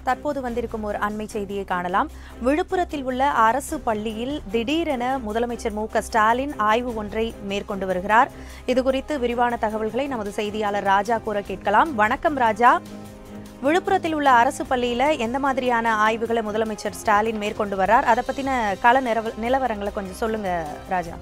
தற்போது வந்திருக்கும் ஒரு அண்மை செய்தியை காணலாம் விழுப்புரத்தில் உள்ள அரசு பள்ளியில் திடீரென முதலமைச்சர் மு க ஸ்டாலின் ஆய்வு ஒன்றை மேற்கொண்டு வருகிறார் இதுகுறித்து விரிவான தகவல்களை நமது செய்தியாளர் ராஜா கூற கேட்கலாம் வணக்கம் ராஜா விழுப்புரத்தில் உள்ள அரசு பள்ளியில எந்த மாதிரியான ஆய்வுகளை முதலமைச்சர் ஸ்டாலின் மேற்கொண்டு வர்றார் அதை பத்தின கள நிலவ- நிலவரங்களை கொஞ்சம் சொல்லுங்க ராஜா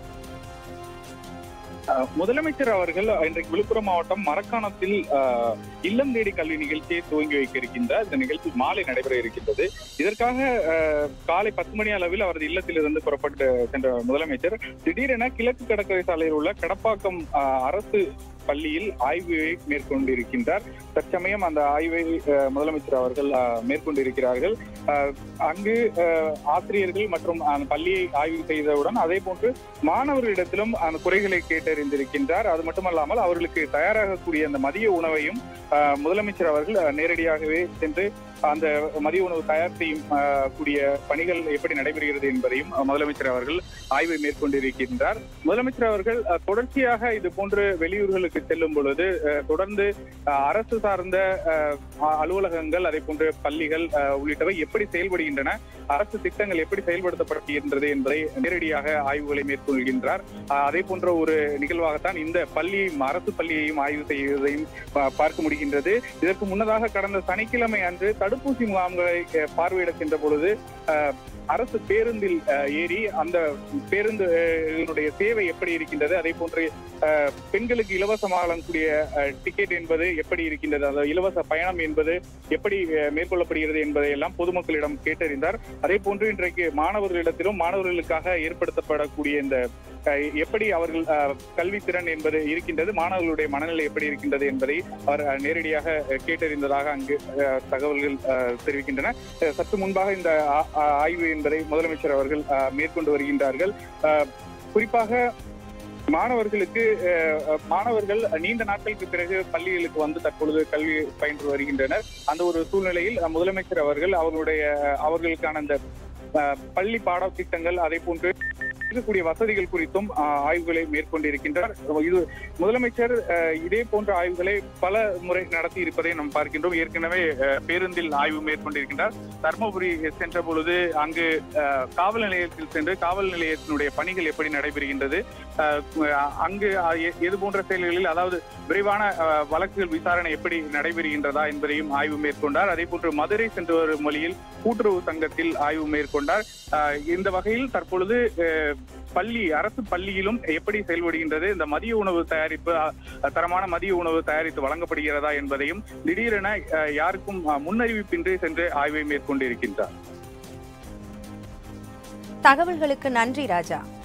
அஹ் முதலமைச்சர் அவர்கள் இன்றைக்கு விழுப்புரம் மாவட்டம் மரக்காணத்தில் அஹ், இல்லம் தேடி கல்வி நிகழ்ச்சியை துவங்கி வைக்க இருக்கின்றார் இந்த நிகழ்ச்சி மாலை நடைபெற இருக்கின்றது இதற்காக அஹ், காலை பத்து மணி அளவில் அவரது இல்லத்திலிருந்து புறப்பட்டு சென்ற முதலமைச்சர் திடீரென கிழக்கு கடற்கரை சாலையில் உள்ள கடப்பாக்கம் அஹ், அரசு பள்ளியில் ஆய்வை மேற்கொண்டிருக்கின்றார் தற்சமயம் அந்த ஆய்வை அஹ், முதலமைச்சர் அவர்கள் அஹ், மேற்கொண்டிருக்கிறார்கள் அஹ், அங்கு அஹ், ஆசிரியர்கள் மற்றும் அந்த பள்ளியை ஆய்வு செய்தவுடன் அதே போன்று மாணவர்களிடத்திலும் அந்த குறைகளை கேட்டறிந்திருக்கின்றார் அது மட்டுமல்லாமல் அவர்களுக்கு தயாராகக்கூடிய அந்த மதிய உணவையும் அஹ், முதலமைச்சர் அவர்கள் அஹ், நேரடியாகவே சென்று அந்த மதிய உணவு தயார் செய்யும் அஹ், கூடிய பணிகள் எப்படி நடைபெறுகிறது என்பதையும் அஹ், முதலமைச்சர் அவர்கள் ஆய்வை மேற்கொண்டிருக்கின்றார் முதலமைச்சர் அவர்கள் அஹ், தொடர்ச்சியாக இது போன்று வெளியூர்களுக்கு செல்லும் பொழுது அஹ், தொடர்ந்து அஹ், அரசு சார்ந்த அஹ், அ- அலுவலகங்கள் அதே போன்று பள்ளிகள் அஹ், உள்ளிட்டவை எப்படி செயல்படுகின்றன அரசு திட்டங்கள் எப்படி செயல்படுத்தப்படுகின்றது என்பதை நேரடியாக ஆய்வுகளை மேற்கொள்கின்றார் அஹ், அதே போன்ற ஒரு நிகழ்வாகத்தான் இந்த பள்ளியையும் அரசு பள்ளியையும் ஆய்வு செய்வதையும் பா- பார்க்க முடிகின்றது இதற்கு முன்னதாக கடந்த சனிக்கிழமை அன்று தடுப்பூசி முகாம்களை அஹ், பார்வையிட சென்ற பொழுது அஹ், அரசு பேருந்தில் அஹ், ஏறி அந்த பேருந்து அஹ், இதனுடைய சேவை எப்படி இருக்கின்றது அதே போன்று அஹ், பெண்களுக்கு இலவசமாக வழங்கக்கூடிய அஹ், டிக்கெட் என்பது எப்படி இருக்கின்றது அதாவது இலவச பயணம் என்பது எப்படி அஹ், மேற்கொள்ளப்படுகிறது என்பதை எல்லாம் பொதுமக்களிடம் கேட்டறிந்தார் அதே போன்று இன்றைக்கு மாணவர்களிடத்திலும் மாணவர்களுக்காக ஏற்படுத்தப்படக்கூடிய இந்த அஹ், எப்படி அவர்கள் அஹ், கல்வித்திறன் என்பது இருக்கின்றது மாணவர்களுடைய மனநிலை எப்படி இருக்கின்றது என்பதை அவர் அஹ், நேரடியாக அஹ், கேட்டறிந்ததாக அங்கு அஹ், தகவல்கள் அஹ், தெரிவிக்கின்றன அஹ், சற்று முன்பாக இந்த ஆ- ஆ- ஆய்வு என்பதை முதலமைச்சர் அவர்கள் அஹ், மேற்கொண்டு வருகின்றார்கள் அஹ், குறிப்பாக மாணவர்களுக்கு அஹ், அஹ், மாணவர்கள் நீண்ட நாட்களுக்கு பிறகு பள்ளிகளுக்கு வந்து தற்பொழுது கல்வி பயின்று வருகின்றனர் அந்த ஒரு சூழ்நிலையில் அஹ், முதலமைச்சர் அவர்கள் அவர்களுடைய அவர்களுக்கான அந்த அஹ், பள்ளி பாடத்திட்டங்கள் அதே போன்று இருக்கக்கூடிய வசதிகள் குறித்தும் அஹ், ஆய்வுகளை மேற்கொண்டிருக்கின்றார் இது முதலமைச்சர் அஹ், இதே போன்ற ஆய்வுகளை பல முறை நடத்தி இருப்பதை நாம் பார்க்கின்றோம் ஏற்கனவே அஹ், பேருந்தில் ஆய்வு மேற்கொண்டிருக்கின்றார் தர்மபுரி சென்ற பொழுது அங்கு அஹ், காவல் நிலையத்தில் சென்று காவல் நிலையத்தினுடைய பணிகள் எப்படி நடைபெறுகின்றது அஹ், அங்கு அஹ், எ- எது போன்ற செயல்களில் அதாவது விரைவான அஹ், வழக்குகள் விசாரணை எப்படி நடைபெறுகின்றதா என்பதையும் ஆய்வு மேற்கொண்டார் அதே போன்று மதுரை சென்று வரும் வழியில் கூட்டுறவு சங்கத்தில் ஆய்வு மேற்கொண்டார் அஹ், இந்த வகையில் தற்பொழுது அஹ், பள்ளி அரசு பள்ளியிலும் எப்படி செயல்படுகின்றது இந்த மதிய உணவு தயாரிப்பு அஹ், தரமான மதிய உணவு தயாரித்து வழங்கப்படுகிறதா என்பதையும் திடீரென அஹ், யாருக்கும் அஹ், முன்னறிவிப்பின்றி சென்று ஆய்வை மேற்கொண்டிருக்கின்றார் தகவல்களுக்கு நன்றி ராஜா